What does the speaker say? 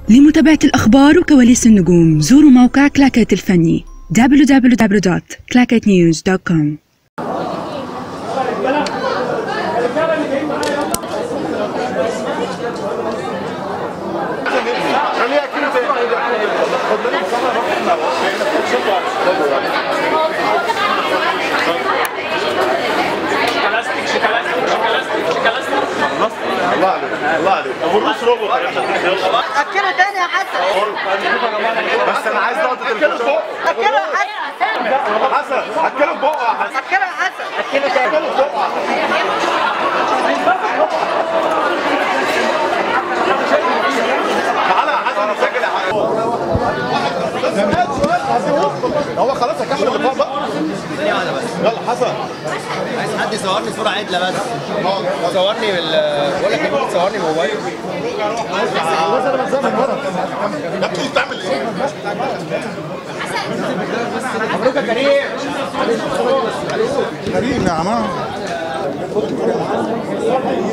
لمتابعة الأخبار وكواليس النجوم زوروا موقع كلاكيت الفني www.clacketnews.com الله عليك الله عليك ابو الروس روبوت اكله تاني يا حسن بس انا عايز نقطه الفوق اكله يا حسن حسن اكله بقه يا حسن اكله يا حسن اكله تاني تعالى يا حسن نسجل يا حسن هو خلاص هكمل اللقاء بقى يلا حسن عايز حد يصورني صورة عدلة بس صورني بال بقول لك ممكن تصورني موبايل يا ابني بتعمل ايه؟ مبروك يا كريم كريم يا عمار